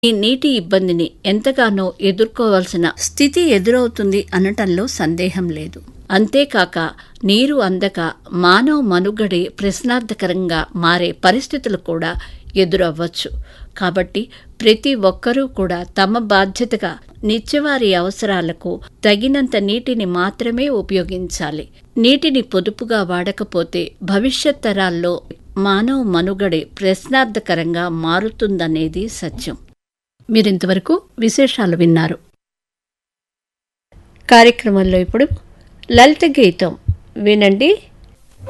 ఈ నీటి ఇబ్బందిని ఎంతగానో ఎదుర్కోవాల్సిన స్థితి ఎదురవుతుంది అనటంలో సందేహం లేదు అంతేకాక నీరు అందక మానవ మనుగడే ప్రశ్నార్థకరంగా మారే పరిస్థితులు కూడా ఎదురవ్వచ్చు కాబట్టి ప్రతి ఒక్కరూ కూడా తమ బాధ్యతగా నిత్యవారి అవసరాలకు తగినంత నీటిని మాత్రమే ఉపయోగించాలి నీటిని పొదుపుగా వాడకపోతే భవిష్యత్ తరాల్లో మానవ మనుగడే ప్రశ్నార్థకరంగా మారుతుందనేది సత్యం మీరింతవరకు విశేషాలు విన్నారు కార్యక్రమంలో ఇప్పుడు లలిత గీతం వినండి